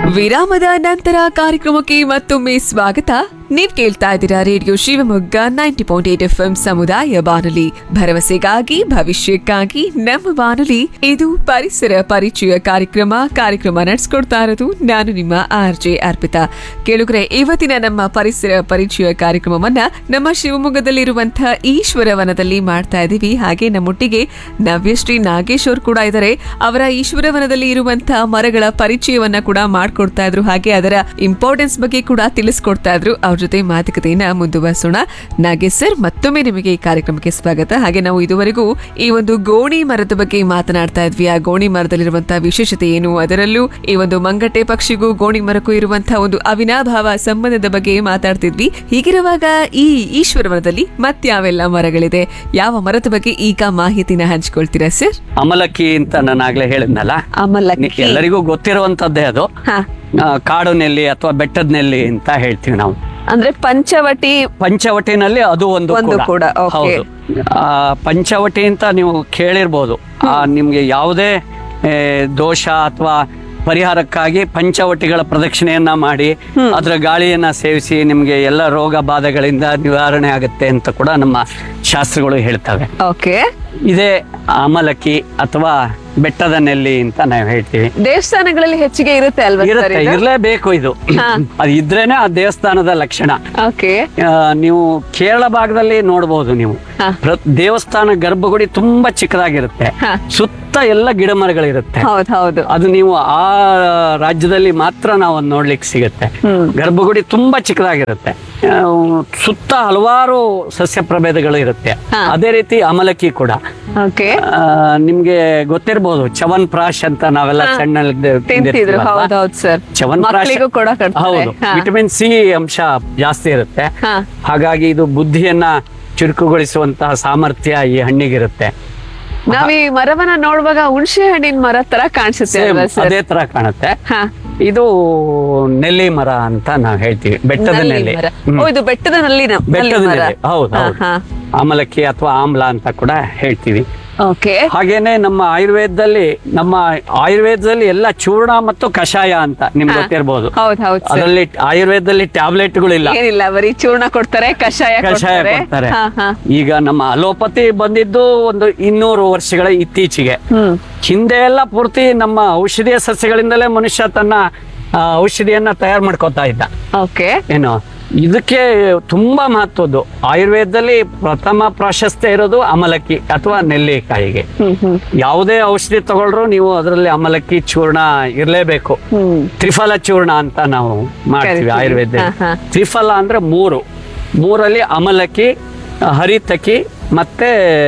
ವಿರಾಮದ ನಂತರ ಕಾರ್ಯಕ್ರಮಕ್ಕೆ ಮತ್ತೊಮ್ಮೆ ಸ್ವಾಗತ ನೀವ್ ಕೇಳ್ತಾ ಇದ್ದೀರಾ radio Shivamogga ninety point eight F M ಸಮುದಾಯ ಬಾನುಲಿ ಭರವಸೆಗಾಗಿ ಭವಿಷ್ಯಕ್ಕಾಗಿ ನಮ್ಮ ಬಾನುಲಿ ಇದು ಪರಿಸರ ಪರಿಚಯ ಕಾರ್ಯಕ್ರಮ ಕಾರ್ಯಕ್ರಮ ನಡೆಸ್ಕೊಡ್ತಾ ಇರೋದು ನಾನು ನಿಮ್ಮ ಆರ್ ಜೆ ಅರ್ಪಿತಾ ಕೇಳುಗರೆ ಇವತ್ತಿನ ನಮ್ಮ ಪರಿಸರ ಪರಿಚಯ ಕಾರ್ಯಕ್ರಮವನ್ನ ನಮ್ಮ ಶಿವಮೊಗ್ಗದಲ್ಲಿರುವಂತಹ ಈಶ್ವರವನದಲ್ಲಿ ಮಾಡ್ತಾ ಇದ್ದೀವಿ ಹಾಗೆ ನಮ್ಮೊಟ್ಟಿಗೆ ನವ್ಯಶ್ರೀ ನಾಗೇಶ್ ಅವರು ಕೂಡ ಇದ್ದಾರೆ ಅವರ ಈಶ್ವರವನದಲ್ಲಿ ಇರುವಂತಹ ಮರಗಳ ಪರಿಚಯವನ್ನ ಕೂಡ ಮಾಡ್ಕೊಡ್ತಾ ಇದ್ರು ಹಾಗೆ ಅದರ ಇಂಪಾರ್ಟೆನ್ಸ್ ಬಗ್ಗೆ ಕೂಡ ತಿಳಿಸ್ಕೊಡ್ತಾ ಇದ್ರು ಅವ್ರ ಜೊತೆ ಮಾತುಕತೆಯನ್ನ ಮುಂದುವರಿಸೋಣ ನಾಗೇಶ್ ಸರ್ ಮತ್ತೊಮ್ಮೆ ನಿಮಗೆ ಈ ಕಾರ್ಯಕ್ರಮಕ್ಕೆ ಸ್ವಾಗತ ಹಾಗೆ ನಾವು ಇದುವರೆಗೂ ಈ ಒಂದು ಗೋಣಿ ಮರದ ಬಗ್ಗೆ ಮಾತನಾಡ್ತಾ ಇದ್ವಿ ಆ ಗೋಣಿ ಮರದಲ್ಲಿರುವಂತಹ ವಿಶೇಷತೆ ಏನು ಅದರಲ್ಲೂ ಈ ಒಂದು ಮಂಗಟೆ ಪಕ್ಷಿಗೂ ಗೋಣಿ ಮರಕ್ಕೂ ಇರುವಂತಹ ಒಂದು ಅವಿನಾಭಾವ ಸಂಬಂಧದ ಬಗ್ಗೆ ಮಾತಾಡ್ತಿದ್ವಿ ಹೀಗಿರುವಾಗ ಈ ಈಶ್ವರವನದಲ್ಲಿ ಮತ್ಯಾವೆಲ್ಲ ಮರಗಳಿದೆ ಯಾವ ಮರದ ಬಗ್ಗೆ ಈಗ ಮಾಹಿತಿನ ಹಂಚ್ಕೊಳ್ತೀರಾ ಸರ್ ಅಮಲಕ್ಕಿ ಅಂತ ನಾನು ಆಗ್ಲೇ ಹೇಳಿದ್ನಲ್ಲ ಅಮಲಕ್ಕಿ ಎಲ್ಲರಿಗೂ ಗೊತ್ತಿರುವಂತದ್ದೇ ಅದು ಹಾ ಆ, ಕಾಡು ನೆಲ್ಲಿ ಅಥವಾ ಬೆಟ್ಟದ ನೆಲ್ಲಿ ಅಂತ ಹೇಳ್ತೀವಿ ನಾವು ಅಂದ್ರೆ ಪಂಚವಟಿ ಪಂಚವಟಿನಲ್ಲಿ ಅದು ಒಂದು ಒಂದು ಕೂಡ, okay. ಹೌದು ಆ, ಪಂಚವಟಿ ಅಂತ ನೀವು ಕೇಳಿರ್ಬೋದು ಆ, ನಿಮ್ಗೆ ಯಾವುದೇ ಏ, ದೋಷ ಅಥವಾ ಪರಿಹಾರಕ್ಕಾಗಿ ಪಂಚವಟಿಗಳ ಪ್ರದಕ್ಷಿಣೆಯನ್ನ ಮಾಡಿ ಅದರ ಗಾಳಿಯನ್ನ ಸೇವಿಸಿ ನಿಮ್ಗೆ ಎಲ್ಲ ರೋಗ ಬಾಧೆಗಳಿಂದ ನಿವಾರಣೆ ಆಗುತ್ತೆ ಅಂತ ಕೂಡ ನಮ್ಮ ಶಾಸ್ತ್ರಗಳು ಹೇಳ್ತವೆ ಓಕೆ ಇದೇ ಅಮಲಕ್ಕಿ ಅಥವಾ ಬೆಟ್ಟದ ನೆಲ್ಲಿ ಅಂತ ನಾವು ಹೇಳ್ತೀವಿ ದೇವಸ್ಥಾನಗಳಲ್ಲಿ ಹೆಚ್ಚಿಗೆ ಇರುತ್ತೆ ಅಲ್ವಾ ಸರ್ ಇರುತ್ತೆ ಇರ್ಲೇಬೇಕು ಇದು ಅದು ಇದ್ರೇನೆ ಆ ದೇವಸ್ಥಾನದ ಲಕ್ಷಣ ಓಕೆ ಆ, ನೀವು ಕೇರಳ ಭಾಗದಲ್ಲಿ ನೋಡಬಹುದು ನೀವು ಹಾ. ಪ್ರ- ದೇವಸ್ಥಾನ ಗರ್ಭಗುಡಿ ತುಂಬಾ ಚಿಕ್ಕದಾಗಿರುತ್ತೆ ಹಾ. ಸುತ್ತ ಎಲ್ಲ ಗಿಡ ಮರಗಳಿರುತ್ತೆ ಹೌದು ಹೌದು ಅದು ನೀವು ಆ ರಾಜ್ಯದಲ್ಲಿ ಮಾತ್ರ ನಾವು ಅದ್ ನೋಡ್ಲಿಕ್ಕೆ ಸಿಗುತ್ತೆ ಹ್ಮ್. ಗರ್ಭಗುಡಿ ತುಂಬಾ ಚಿಕ್ಕದಾಗಿರುತ್ತೆ ಆ, ಸುತ್ತ ಹಲವಾರು ಸಸ್ಯ ಪ್ರಭೇದಗಳು ಇರುತ್ತೆ ಹಾ. ಅದೇ ರೀತಿ ಅಮಲಕ್ಕಿ ಕೂಡ ಓಕೆ ಆ, ನಿಮ್ಗೆ ಗೊತ್ತಿರ್ಬೋದು ಚವನ್ ಪ್ರಾಶ್ ಅಂತ ನಾವೆಲ್ಲ ಹಾ. ಸಣ್ಣ ತಿಂತಿದ್ರು ಹೌದು ಹೌದು ಸರ್ ಚವನ್ ಪ್ರಾಶ್ ಮಕ್ಕಳಿಗೂ ಕೂಡ ಕಟ್ತಾರೆ ಹೌದು ಹಾ. ವಿಟಮಿನ್ ಸಿ ಅಂಶ ಜಾಸ್ತಿ ಇರುತ್ತೆ ಹಾ. ಹಾಗಾಗಿ ಇದು ಬುದ್ಧಿಯನ್ನ ಚುರುಕುಗೊಳಿಸುವಂತಹ ಸಾಮರ್ಥ್ಯ ಈ ಹಣ್ಣಿಗಿರುತ್ತೆ ನಾವ್ ಈ ಮರವನ್ನ ನೋಡುವಾಗ ಹುಣಸೆ ಹಣ್ಣಿನ ಮರ ತರ ಕಾಣಿಸುತ್ತೆ Same ಅಲ್ವಾ ಸರ್ ಅದೇ ತರ ಕಾಣುತ್ತೆ ಹಾ ಇದು ನೆಲ್ಲಿ ಮರ ಅಂತ ನಾವು ಹೇಳ್ತೀವಿ ಬೆಟ್ಟದ ನಲ್ಲಿ ನೆಲ್ಲಿ ಮರ. ಹ್ಮ್. ಓ ಇದು ಬೆಟ್ಟದ ನಲ್ಲಿ ಬೆಟ್ಟದ ನೆಲ್ಲಿ ಹೌದು ಹಾ, ಹೌದು ಹಾ. ಆಮಲಕ್ಕಿ ಅಥವಾ ಆಮ್ಲ ಅಂತ ಕೂಡ ಹೇಳ್ತೀವಿ ಓಕೆ ಹಾಗೇನೆ ನಮ್ಮ ಆಯುರ್ವೇದದಲ್ಲಿ ನಮ್ಮ ಆಯುರ್ವೇದದಲ್ಲಿ ಎಲ್ಲ ಚೂರ್ಣ ಮತ್ತು ಕಷಾಯ ಅಂತ ನಿಮ್ಗೆ ಗೊತ್ತಿರ್ಬೋದು ಹೌದು ಹೌದು ಸರ್ ಅದರಲ್ಲಿ ಆಯುರ್ವೇದದಲ್ಲಿ ಟ್ಯಾಬ್ಲೆಟ್ಗಳಿಲ್ಲ ಏನಿಲ್ಲ ಬರೀ ಚೂರ್ಣ ಕೊಡ್ತಾರೆ ಕಷಾಯ ಕಷಾಯ ಕೊಡ್ತಾರೆ ಕೊಡ್ತಾರೆ ಹಾ ಹಾ ಈಗ ನಮ್ಮ ಅಲೋಪತಿ ಬಂದಿದ್ದು ಒಂದು ಇನ್ನೂರು ವರ್ಷಗಳ ಇತ್ತೀಚೆಗೆ ಹ್ಮ್ ಹಿಂದೆ ಎಲ್ಲ ಪೂರ್ತಿ ನಮ್ಮ ಔಷಧೀಯ ಸಸ್ಯಗಳಿಂದಲೇ ಮನುಷ್ಯ ತನ್ನ ಆ, ಔಷಧಿಯನ್ನ ತಯಾರು ಮಾಡ್ಕೋತಾ ಇದ್ದ ಓಕೆ ಏನು ಇದಕ್ಕೆ ತುಂಬಾ ಮಹತ್ವದ್ದು ಆಯುರ್ವೇದದಲ್ಲಿ ಪ್ರಥಮ ಪ್ರಾಶಸ್ತ್ಯ ಇರೋದು ಅಮಲಕ್ಕಿ ಅಥವಾ ನೆಲ್ಲಿಕಾಯಿಗೆ ಹ್ಮ್ ಹ್ಮ್ ಯಾವುದೇ ಔಷಧಿ ತಗೊಳ್ರು ನೀವು ಅದರಲ್ಲಿ ಅಮಲಕ್ಕಿ ಚೂರ್ಣ ಇರಲೇಬೇಕು ಹ್ಮ್ ತ್ರಿಫಲ ಚೂರ್ಣ ಅಂತ ನಾವು ಮಾಡ್ತೀವಿ ಕರಿತೀವಿ. ಆಯುರ್ವೇದ ಹಾ, ಹಾ. ತ್ರಿಫಲ ಅಂದ್ರೆ ಮೂರು ಮೂರಲ್ಲಿ ಅಮಲಕ್ಕಿ ಹರಿತಕಿ ಮತ್ತೆ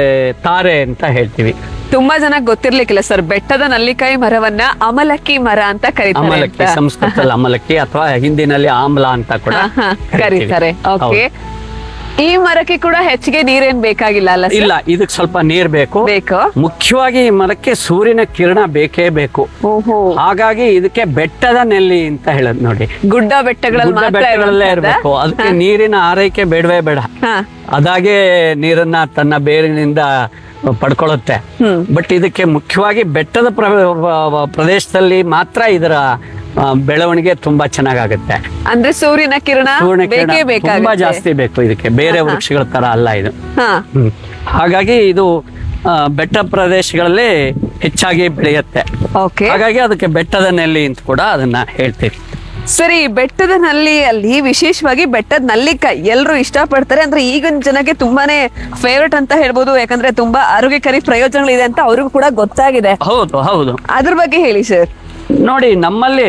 ತಾರೆ ಅಂತ ಹೇಳ್ತೀವಿ ತುಂಬಾ ಜನ ಗೊತ್ತಿರ್ಲಿಕ್ಕಿಲ್ಲ ಸರ್ ಬೆಟ್ಟದ ನಲ್ಲಿಕಾಯಿ ಮರವನ್ನ ಅಮಲಕ್ಕಿ ಮರ ಅಂತ ಕರೀತಾರೆ ಅಮಲಕ್ಕಿ ಅಂತ. ಸಂಸ್ಕೃತದಲ್ಲಿ ಅಮಲಕ್ಕಿ ಅಥವಾ ಹಿಂದಿನಲ್ಲಿ ಆಮ್ಲ ಅಂತ ಕೂಡ ಹಾ, ಹಾ, ಕರಿತೀವಿ. ಕರೀತಾರೆ ಓಕೆ ಹೌದು. ಈ ಮರಕ್ಕೆ ಕೂಡ ಹೆಚ್ಚಿಗೆ ನೀರೇನ್ ಬೇಕಾಗಿಲ್ಲ ಅಲ್ಲ ಸರ್? ಇಲ್ಲ ಇದಕ್ಕೆ ಸ್ವಲ್ಪ ನೀರ್ ಬೇಕು ಬೇಕು ಮುಖ್ಯವಾಗಿ ಈ ಮರಕ್ಕೆ ಸೂರ್ಯನ ಕಿರಣ ಬೇಕೇ ಬೇಕು ಓಹೋ ಹಾಗಾಗಿ ಇದಕ್ಕೆ ಬೆಟ್ಟದ ನೆಲ್ಲಿ ಅಂತ ಹೇಳೋದು ನೋಡಿ ಗುಡ್ಡ ಬೆಟ್ಟಗಳಲ್ಲಿ ಗುಡ್ಡ ಮಾತ್ರ ಬೆಟ್ಟಗಳಲ್ಲೇ ಇರುವಂತದ್ದಾ? ಇರಬೇಕು ಅದಕ್ಕೆ ನೀರಿನ ಆರೈಕೆ ಬೇಡವೇ ಬೇಡ ಹಾ ಅದಾಗೆ ನೀರನ್ನ ತನ್ನ ಬೇರಿನಿಂದ ಪಡ್ಕೊಳ್ಳುತ್ತೆ ಹ್ಮ್. ಬಟ್ ಇದಕ್ಕೆ ಮುಖ್ಯವಾಗಿ ಬೆಟ್ಟದ ಪ್ರ- ಪ್ರದೇಶದಲ್ಲಿ ಮಾತ್ರ ಇದರ ಆ, ಬೆಳವಣಿಗೆ ತುಂಬಾ ಚೆನ್ನಾಗಾಗುತ್ತೆ ಅಂದ್ರೆ ಸೂರ್ಯನ ಕಿರಣ ಸೂರ್ಯನ ಕಿರಣ ಬೇಕೇ ತುಂಬಾ ಬೇಕಾಗುತ್ತೆ ಜಾಸ್ತಿ ಬೇಕು ಇದಕ್ಕೆ ಬೇರೆ ವೃಕ್ಷಗಳ ತರ ಅಲ್ಲ ಇದು ಹಾ ಹ್ಮ್. ಹಾಗಾಗಿ ಇದು ಆ, ಬೆಟ್ಟ ಪ್ರದೇಶಗಳಲ್ಲಿ ಹೆಚ್ಚಾಗಿ ಬೆಳೆಯುತ್ತೆ ಓಕೆ ಹಾಗಾಗಿ ಅದಕ್ಕೆ ಬೆಟ್ಟದ ನೆಲ್ಲಿ ಅಂತ ಕೂಡ ಅದನ್ನ ಹೇಳ್ತೀವಿ ಸರಿ ಬೆಟ್ಟದ ನಲ್ಲಿ ಅಲ್ಲಿ ವಿಶೇಷವಾಗಿ ಬೆಟ್ಟದ ನಲ್ಲಿಕಾಯಿ ಎಲ್ಲರೂ ಇಷ್ಟಪಡ್ತಾರೆ ಅಂದ್ರೆ ಈಗಿನ ಜನಕ್ಕೆ ತುಂಬಾನೇ ಫೇವ್ರೆಟ್ ಅಂತ ಹೇಳ್ಬೋದು ಯಾಕಂದ್ರೆ ತುಂಬಾ ಆರೋಗ್ಯಕಾರಿ ಪ್ರಯೋಜನಗಳಿದೆ ಅಂತ ಅವ್ರಿಗೂ ಕೂಡ ಗೊತ್ತಾಗಿದೆ ಹೌದು ಹೌದು ಅದ್ರ ಬಗ್ಗೆ ಹೇಳಿ ಸರ್ ನೋಡಿ ನಮ್ಮಲ್ಲಿ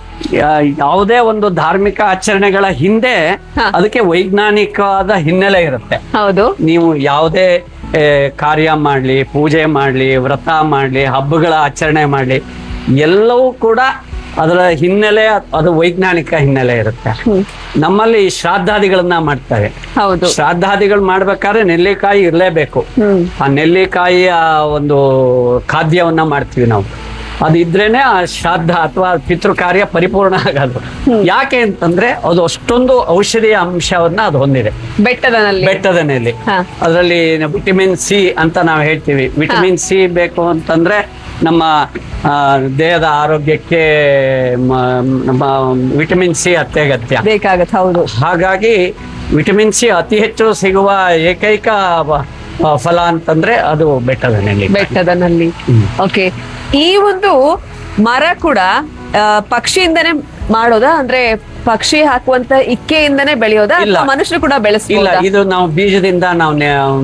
ಯಾ- ಯಾವುದೇ ಒಂದು ಧಾರ್ಮಿಕ ಆಚರಣೆಗಳ ಹಿಂದೆ ಹಾ. ಅದಕ್ಕೆ ವೈಜ್ಞಾನಿಕವಾದ ಹಿನ್ನೆಲೆ ಇರುತ್ತೆ ಹೌದು ನೀವು ಯಾವುದೇ ಏ, ಕಾರ್ಯ ಮಾಡ್ಲಿ ಪೂಜೆ ಮಾಡ್ಲಿ ವ್ರತ ಮಾಡ್ಲಿ ಹಬ್ಬಗಳ ಆಚರಣೆ ಮಾಡ್ಲಿ ಎಲ್ಲವೂ ಕೂಡ ಅದರ ಹಿನ್ನೆಲೆ ಅದು ವೈಜ್ಞಾನಿಕ ಹಿನ್ನೆಲೆ ಇರುತ್ತೆ ನಮ್ಮಲ್ಲಿ ಶ್ರಾದ್ದಾದಿಗಳನ್ನ ಮಾಡ್ತಾರೆ ಹೌದು ಶ್ರಾದ್ದಾದಿಗಳು ಮಾಡ್ಬೇಕಾದ್ರೆ ನೆಲ್ಲಿಕಾಯಿ ಇರಲೇಬೇಕು ಹ್ಮ್ ಆ ನೆಲ್ಲಿಕಾಯಿಯ ಒಂದು ಖಾದ್ಯವನ್ನ ಮಾಡ್ತೀವಿ ನಾವು ಅದು ಇದ್ರೇನೆ ಆ ಶ್ರಾದ್ದ ಅಥವಾ ಪಿತೃ ಕಾರ್ಯ ಪರಿಪೂರ್ಣ ಆಗೋದು ಯಾಕೆ ಅಂತಂದ್ರೆ ಅದು ಅಷ್ಟೊಂದು ಔಷಧಿಯ ಅಂಶವನ್ನ ಅದು ಹೊಂದಿದೆ ಬೆಟ್ಟದ ನಲ್ಲಿ ಬೆಟ್ಟದ ನೆಲ್ಲಿ ಹಾ. ಅದರಲ್ಲಿ ವಿಟಮಿನ್ ಸಿ ಅಂತ ನಾವು ಹೇಳ್ತೀವಿ ವಿಟಮಿನ್ ಸಿ ಬೇಕು ಅಂತಂದ್ರೆ ನಮ್ಮ ಆ, ದೇಹದ ಆರೋಗ್ಯಕ್ಕೆ ಮ- ನಮ್ಮ ವಿಟಮಿನ್ ಸಿ ಅತ್ಯಗತ್ಯ ಬೇಕಾಗತ್ತೆ ಹೌದು ಹಾಗಾಗಿ ವಿಟಮಿನ್ ಸಿ ಅತಿ ಹೆಚ್ಚು ಸಿಗುವ ಏಕೈಕ ವ- ಆ, ಫಲ ಅಂತಂದ್ರೆ ಅದು ಬೆಟ್ಟದ ನೆಲ್ಲಿ ಬೆಟ್ಟದ ನಲ್ಲಿ ಓಕೆ ಈ ಒಂದು ಮರ ಕೂಡ ಆ, ಪಕ್ಷಿಯಿಂದನೇ ಮಾಡೋದಾ ಅಂದ್ರೆ ಪಕ್ಷಿ ಹಾಕುವಂತ ಇಕ್ಕೆಯಿಂದನೇ ಬೆಳೆಯೋದಾ ಇಲ್ಲ. ಅಥವಾ ಮನುಷ್ಯರು ಕೂಡ ಇಲ್ಲ ಬೆಳೆಸ್ಬೋದಾ ಇದು ನಾವು ಬೀಜದಿಂದ ನಾವು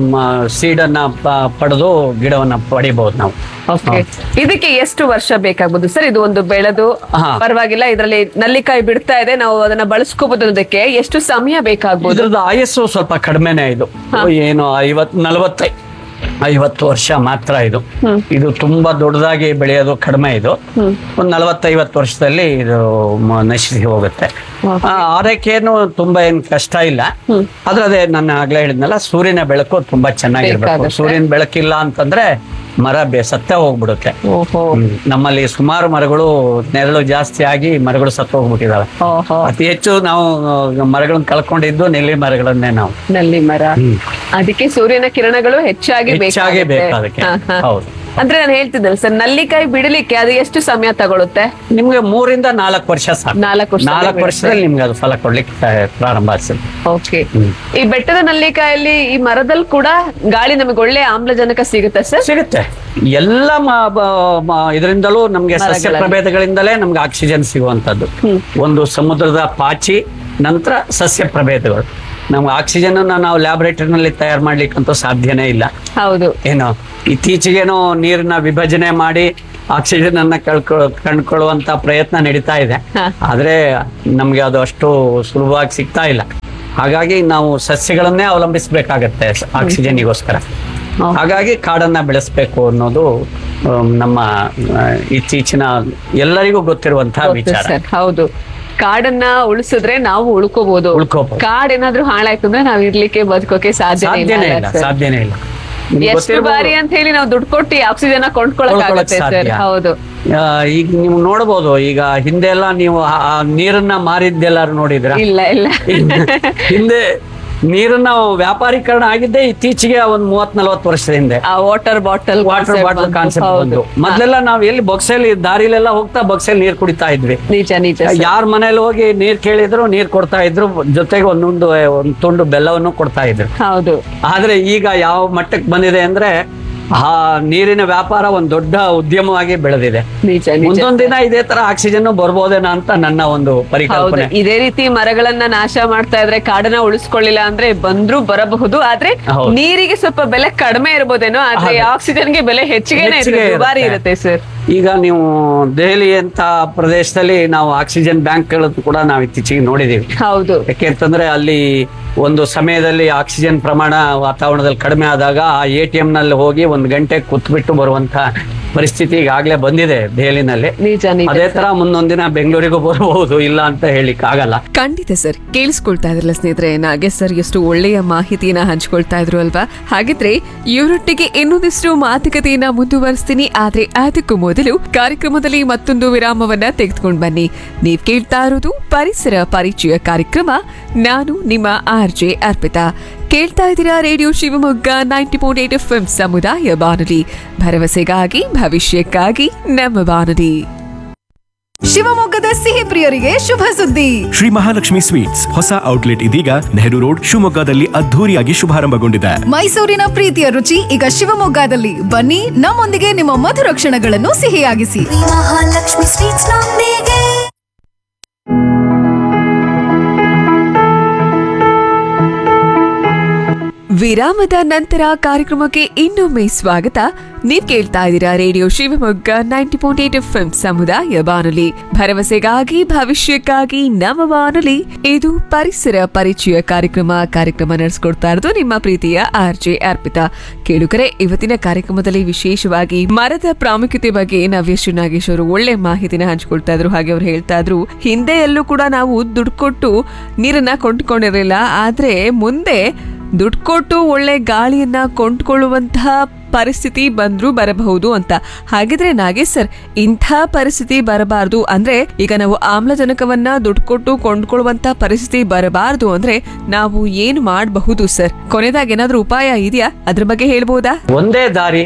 ಸೀಡನ್ನ ಪಡೆದು ಗಿಡವನ್ನ ಪಡಿಬಹುದು ನಾವು ಓಕೆ ಇದಕ್ಕೆ ಎಷ್ಟು ವರ್ಷ ಬೇಕಾಗ್ಬೋದು ಸರ್ ಇದು ಒಂದು ಬೆಳೆದು ಹಾ. ಪರವಾಗಿಲ್ಲ ಇದರಲ್ಲಿ ನಲ್ಲಿಕಾಯಿ ಬಿಡ್ತಾ ಇದೆ ನಾವು ಅದನ್ನ ಬಳಸ್ಕೋಬಹುದು ಅನ್ನೋದಕ್ಕೆ ಎಷ್ಟು ಸಮಯ ಬೇಕಾಗ್ಬೋದು ಇದ್ರದ್ದು ಆಯಸ್ಸು ಸ್ವಲ್ಪ ಕಡಿಮೆನೆ ಇದು ಏನು ಐವತ್ ನಲವತ್ತೈ ಐವತ್ತು ವರ್ಷ ಮಾತ್ರ ಇದು ಇದು ತುಂಬಾ ದೊಡ್ಡದಾಗಿ ಬೆಳೆಯೋದು ಕಡಿಮೆ ಇದು ಒಂದು ನಲವತ್ತೈವತ್ತು ವರ್ಷದಲ್ಲಿ ಇದು ಮ- ನಶಿಸಿ ಹೋಗುತ್ತೆ ಆ, ಆರೈಕೆಯನ್ನು ತುಂಬಾ ಏನ್ ಕಷ್ಟ ಇಲ್ಲ ಆದ್ರೆ ಅದೇ ನಾನು ಆಗ್ಲೇ ಹೇಳಿದ್ನಲ್ಲ ಸೂರ್ಯನ ಬೆಳಕು ತುಂಬಾ ಚೆನ್ನಾಗಿರ್ಬೇಕು ಬೇಕಾಗುತ್ತೆ. ಸೂರ್ಯನ ಬೆಳಕಿಲ್ಲ ಅಂತಂದ್ರೆ ಮರ ಬೆ ಸತ್ತೇ ಹೋಗ್ಬಿಡುತ್ತೆ ಓಹೋ ಹ್ಮ್. ನಮ್ಮಲ್ಲಿ ಸುಮಾರು ಮರಗಳು ನೆರಳು ಜಾಸ್ತಿ ಆಗಿ ಮರಗಳು ಸತ್ತು ಹೋಗ್ಬಿಟ್ಟಿದಾವೆ ಓಹೋ ಅತಿ ಹೆಚ್ಚು ನಾವು ಮರಗಳನ್ನ ಕಳ್ಕೊಂಡಿದ್ದು ನೆಲ್ಲಿ ಮರಗಳನ್ನೇ ನಾವು ನಲ್ಲಿ ಮರ ಅದಕ್ಕೆ ಸೂರ್ಯನ ಕಿರಣಗಳು ಹೆಚ್ಚಾಗಿ ಹೆಚ್ಚಾಗಿ ಬೇಕಾಗುತ್ತೆ. ಬೇಕು ಅದಕ್ಕೆ ಹಾ, ಹಾ. ಹೌದು ಅಂದ್ರೆ ನಾನು ಹೇಳ್ತಿದ್ದಲ್ಲ ಸರ್ ನಲ್ಲಿಕಾಯಿ ಬಿಡಲಿಕ್ಕೆ ಅದು ಎಷ್ಟು ಸಮಯ ತಗೊಳುತ್ತೆ ನಿಮ್ಗೆ ಮೂರಿಂದ ನಾಲ್ಕು ವರ್ಷ ಸಾಕು ನಾಲ್ಕು ವರ್ಷದಲ್ಲಿ ನಾಲ್ಕು ಬಿಡುತ್ತೆ. ವರ್ಷದಲ್ಲಿ ನಿಮ್ಗೆ ಅದು ಫಲ ಕೊಡ್ಲಿಕ್ಕೆ ತ- ಪ್ರಾರಂಭ ಆಗ್ತದೆ ಓಕೆ ಈ ಬೆಟ್ಟದ ನಲ್ಲಿಕಾಯಲ್ಲಿ ಈ ಮರದಲ್ಲಿ ಕೂಡ ಗಾಳಿ ನಮಗೆ ಒಳ್ಳೆ ಆಮ್ಲಜನಕ ಸಿಗುತ್ತೆ ಸರ್ ಸಿಗುತ್ತೆ ಎಲ್ಲ ಮ- ಬ- ಮ- ಇದರಿಂದಲೂ ನಮ್ಗೆ ಸಸ್ಯ ಮರಗಳಲ್ಲಿ. ಪ್ರಭೇದಗಳಿಂದಲೇ ನಮ್ಗೆ ಆಕ್ಸಿಜನ್ ಸಿಗುವಂತದ್ದು ಒಂದು ಸಮುದ್ರದ ಪಾಚಿ ನಂತರ ಸಸ್ಯ ಪ್ರಭೇದಗಳು ನಮ್ಗೆ ಆಕ್ಸಿಜನ್ ನಾವು ಲ್ಯಾಬೊರೇಟರಿನಲ್ಲಿ ತಯಾರು ಮಾಡ್ಲಿಕ್ಕಂತೂ ಸಾಧ್ಯನೇ ಇಲ್ಲ ಹೌದು ಏನು ಇತ್ತೀಚೆಗೇನೋ ನೀರನ್ನ ವಿಭಜನೆ ಮಾಡಿ ಆಕ್ಸಿಜನ್ ಅನ್ನ ಕಳ್ಕೊ ಕಂಡ್ಕೊಳ್ಳುವಂತ ಪ್ರಯತ್ನ ನಡೀತಾ ಇದೆ ಹಾ. ಆದ್ರೆ ನಮ್ಗೆ ಅದು ಅಷ್ಟು ಸುಲಭವಾಗಿ ಸಿಗ್ತಾ ಇಲ್ಲ ಹಾಗಾಗಿ ನಾವು ಸಸ್ಯಗಳನ್ನೇ ಅವಲಂಬಿಸಬೇಕಾಗತ್ತೆ ಆಕ್ಸಿಜನ್ಗೋಸ್ಕರ ಹೌದು. ಹಾಗಾಗಿ ಕಾಡನ್ನ ಬೆಳೆಸ್ಬೇಕು ಅನ್ನೋದು ಆಮ್, ನಮ್ಮ ಆ, ಇತ್ತೀಚಿನ ಎಲ್ಲರಿಗೂ ಗೊತ್ತಿರುವಂತಹ ಗೊತ್ತು ವಿಚಾರ ಸರ್ ಹೌದು ಕಾಡನ್ನ ಉಳಿಸಿದ್ರೆ ನಾವು ಉಳ್ಕೋಬಹುದು ಉಳ್ಕೋಬಹುದು. ಕಾಡ್ ಏನಾದ್ರೂ ಹಾಳಾಯ್ತು ಅಂದ್ರೆ ನಾವ್ ಇರ್ಲಿಕ್ಕೆ ಬದುಕೋಕೆ ಸಾಧ್ಯನೇ ಸಾಧ್ಯನೇ ಇಲ್ಲ ಇಲ್ಲ ಸರ್. ಸಾಧ್ಯನೇ ಇಲ್ಲ ನಿಮ್ಗೆ ಎಷ್ಟು ಗೊತ್ತಿರ್ಬೋದು. ಬಾರಿ ಅಂತ ಹೇಳಿ ನಾವು ದುಡ್ಡು ಕೊಟ್ಟು ಆಕ್ಸಿಜನ್ ಕೊಂಡ್ಕೊಳಕ್ ಕೊಂಡ್ಕೊಳಕ್ ಆಗುತ್ತೆ ಸರ್ ಸಾಧ್ಯ. ಹೌದು ಆ, ಈಗ ನೀವು ನೋಡ್ಬೋದು ಈಗ ಹಿಂದೆ ಎಲ್ಲ ನೀವು ಆ- ಆ ನೀರನ್ನ ಮಾರಿದ್ದೆಲ್ಲಾರು ನೋಡಿದ್ರ ಇಲ್ಲ ಇಲ್ಲ ಹಿಂದೆ ನೀರನ್ನ ವ್ಯಾಪಾರೀಕರಣ ಆಗಿದ್ದೆ ಇತ್ತೀಚೆಗೆ ಒಂದ್ ಮೂವತ್ ನಲ್ವತ್ ವರ್ಷದ ಹಿಂದೆ ಆ water bottle water bottle concept ಬಂದು ಮೊದ್ಲೆಲ್ಲ ನಾವ್ ಎಲ್ಲಿ ಬೊಕ್ಸಲ್ಲಿ ದಾರಿಲೆಲ್ಲ ಹೋಗ್ತಾ ಬೊಕ್ಸಲ್ಲಿ ನೀರ್ ಕುಡಿತಾ ಇದ್ವಿ ನಿಜ ನಿಜ sir. ಯಾರ ಮನೇಲಿ ಹೋಗಿ ನೀರ್ ಕೇಳಿದ್ರು ನೀರ್ ಕೊಡ್ತಾ ಇದ್ರು ಜೊತೆಗೆ ಒಂದೊಂದು ಒಂದ್ ತುಂಡು ಬೆಲ್ಲವನ್ನು ಕೊಡ್ತಾ ಇದ್ರು ಹೌದು ಆದ್ರೆ ಈಗ ಯಾವ ಮಟ್ಟಕ್ಕೆ ಬಂದಿದೆ ಅಂದ್ರೆ ಆ ನೀರಿನ ವ್ಯಾಪಾರ ಒಂದ್ ದೊಡ್ಡ ಉದ್ಯಮವಾಗಿ ಬೆಳೆದಿದೆ ನಿಜ ನಿಜ ಮುಂದೊಂದ್ ದಿನ ಇದೇ ತರ ಆಕ್ಸಿಜನ್ ಬರ್ಬೋದೇನೋ ಅಂತ ನನ್ನ ಒಂದು ಹೌದು ಪರಿಕಲ್ಪನೆ ಇದೇ ರೀತಿ ಮರಗಳನ್ನ ನಾಶ ಮಾಡ್ತಾ ಇದ್ರೆ ಕಾಡನ್ನ ಉಳಿಸ್ಕೊಳ್ಳಿಲ್ಲ ಅಂದ್ರೆ ಬಂದ್ರು ಬರಬಹುದು ಆದ್ರೆ ಹೌದು. ನೀರಿಗೆ ಸ್ವಲ್ಪ ಬೆಲೆ ಕಡಿಮೆ ಇರ್ಬೋದೇನೋ ಆದ್ರೆ ಹೌದು. ಆಕ್ಸಿಜನ್ಗೆ ಬೆಲೆ ಹೆಚ್ಚಿಗೆನೆ ಹೆಚ್ಚಿಗೆ ಇರುತ್ತೆ ದುಬಾರಿ ಇರುತ್ತೆ. ಇರುತ್ತೆ ಸರ್ ಈಗ ನೀವು ದೆಹಲಿ ಅಂತ ಪ್ರದೇಶದಲ್ಲಿ ನಾವು ಆಕ್ಸಿಜನ್ ಬ್ಯಾಂಕ್ಗಳನ್ನು ಕೂಡ ನಾವು ಇತ್ತೀಚೆಗೆ ನೋಡಿದೀವಿ ಹೌದು ಯಾಕೆಂತಂದ್ರೆ ಅಲ್ಲಿ ಒಂದು ಸಮಯದಲ್ಲಿ ಆಕ್ಸಿಜನ್ ಪ್ರಮಾಣ ವಾತಾವರಣದಲ್ಲಿ ಕಡಿಮೆ ಆದಾಗ ಆ ಎ ಟಿ ಎಂ ನಲ್ಲಿ ಹೋಗಿ ಒಂದು ಗಂಟೆ ಕೂತ್ಬಿಟ್ಟು ಬರುವಂತ ಪರಿಸ್ಥಿತಿ ಈಗಾಗಲೇ ಬಂದಿದೆ ದೆಹಲಿನಲ್ಲಿ ನಿಜ ನಿಜ ಅದೇ ತರ ಮುಂದೊಂದಿನ ಬೆಂಗಳೂರಿಗೂ ಬರಬಹುದು ಇಲ್ಲ ಅಂತ ಹೇಳಿಕ್ ಆಗಲ್ಲ ಖಂಡಿತ ಸರ್ ಕೇಳಿಸ್ಕೊಳ್ತಾ ಇದ್ರಲ್ಲ ಸ್ನೇಹಿತರೆ ನಾಗೇಶ್ ಸರ್ ಎಷ್ಟು ಒಳ್ಳೆಯ ಮಾಹಿತಿಯನ್ನ ಹಂಚ್ಕೊಳ್ತಾ ಇದ್ರು ಅಲ್ವಾ ಹಾಗಿದ್ರೆ ಇವರೊಟ್ಟಿಗೆ ಇನ್ನೊಂದಿಷ್ಟು ಮಾತುಕತೆಯನ್ನ ಮುಂದುವರಿಸ್ತೀನಿ ಆದ್ರೆ ಅದಕ್ಕೂ ಮೊದಲು ಕಾರ್ಯಕ್ರಮದಲ್ಲಿ ಮತ್ತೊಂದು ವಿರಾಮವನ್ನ ತೆಗೆದುಕೊಂಡು ಬನ್ನಿ ನೀವ್ ಕೇಳ್ತಾ ಇರೋದು ಪರಿಸರ ಪರಿಚಯ ಕಾರ್ಯಕ್ರಮ ನಾನು ನಿಮ್ಮ ಆರ್ ಜೆ ಅರ್ಪಿತಾ ಕೇಳ್ತಾ ಇದ್ದೀರಾ radio Shivamogga ninety point eight F ಸಮುದಾಯ ಬಾನುಲಿ ಭರವಸೆಗಾಗಿ ಭವಿಷ್ಯಕ್ಕಾಗಿ ನಮ್ಮ ಬಾನುಲಿ ಶಿವಮೊಗ್ಗದ ಸಿಹಿ ಪ್ರಿಯರಿಗೆ ಶುಭ ಸುದ್ದಿ ಶ್ರೀ ಮಹಾಲಕ್ಷ್ಮಿ ಸ್ವೀಟ್ಸ್ ಹೊಸ ಔಟ್ಲೆಟ್ ಇದೀಗ ನೆಹರು ರೋಡ್ ಶಿವಮೊಗ್ಗದಲ್ಲಿ ಅದ್ಧೂರಿಯಾಗಿ ಶುಭಾರಂಭಗೊಂಡಿದೆ ಮೈಸೂರಿನ ಪ್ರೀತಿಯ ರುಚಿ ಈಗ ಶಿವಮೊಗ್ಗದಲ್ಲಿ ಬನ್ನಿ ನಮ್ಮೊಂದಿಗೆ ನಿಮ್ಮ ಮಧುರ ಕ್ಷಣಗಳನ್ನು ಸಿಹಿಯಾಗಿಸಿ ಮಹಾಲಕ್ಷ್ಮಿ ಸ್ವೀಟ್ಸ್ ನೊಂದಿಗೆ ವಿರಾಮದ ನಂತರ ಕಾರ್ಯಕ್ರಮಕ್ಕೆ ಇನ್ನೊಮ್ಮೆ ಸ್ವಾಗತ ನೀವ್ ಕೇಳ್ತಾ ಇದ್ದೀರಾ radio Shivamogga ninety point eight F ಸಮುದಾಯ ಬಾನುಲಿ ಭರವಸೆಗಾಗಿ ಭವಿಷ್ಯಕ್ಕಾಗಿ ನಮ್ಮ ಬಾನುಲಿ ಇದು ಪರಿಸರ ಪರಿಚಯ ಕಾರ್ಯಕ್ರಮ ಕಾರ್ಯಕ್ರಮ ನಡೆಸ್ಕೊಡ್ತಾ ಇರೋದು ನಿಮ್ಮ ಪ್ರೀತಿಯ ಆರ್ ಜೆ ಅರ್ಪಿತಾ ಕೇಳುಕರೆ ಇವತ್ತಿನ ಕಾರ್ಯಕ್ರಮದಲ್ಲಿ ವಿಶೇಷವಾಗಿ ಮರದ ಪ್ರಾಮುಖ್ಯತೆ ಬಗ್ಗೆ ನವ್ಯಶ್ರೀ ನಾಗೇಶ್ ಅವರು ಒಳ್ಳೆ ಮಾಹಿತಿನ ಹಂಚ್ಕೊಳ್ತಾ ಇದ್ರು ಹಾಗೆ ಅವ್ರು ಹೇಳ್ತಾ ಇದ್ರು ಹಿಂದೆ ಎಲ್ಲೂ ಕೂಡ ನಾವು ದುಡ್ಡು ಕೊಟ್ಟು ನೀರನ್ನ ಕೊಂಡ್ಕೊಂಡಿರಲಿಲ್ಲ ಆದ್ರೆ ಮುಂದೆ ದುಡ್ಡು ಕೊಟ್ಟು ಒಳ್ಳೆ ಗಾಳಿಯನ್ನ ಕೊಂಡ್ಕೊಳ್ಳುವಂತಹ ಪರಿಸ್ಥಿತಿ ಬಂದ್ರೂ ಬರಬಹುದು ಅಂತ ಹಾಗಿದ್ರೆ ನಾಗೇಶ್ ಸರ್ ಇಂಥ ಪರಿಸ್ಥಿತಿ ಬರಬಾರ್ದು ಅಂದ್ರೆ ಈಗ ನಾವು ಆಮ್ಲಜನಕವನ್ನ ದುಡ್ಡು ಕೊಟ್ಟು ಕೊಂಡ್ಕೊಳ್ಳುವಂತ ಪರಿಸ್ಥಿತಿ ಬರಬಾರ್ದು ಅಂದ್ರೆ ನಾವು ಏನು ಮಾಡಬಹುದು ಸರ್ ಕೊನೆದಾಗ ಏನಾದ್ರೂ ಉಪಾಯ ಇದೆಯಾ ಅದ್ರ ಬಗ್ಗೆ ಹೇಳ್ಬೋದಾ ಒಂದೇ ದಾರಿ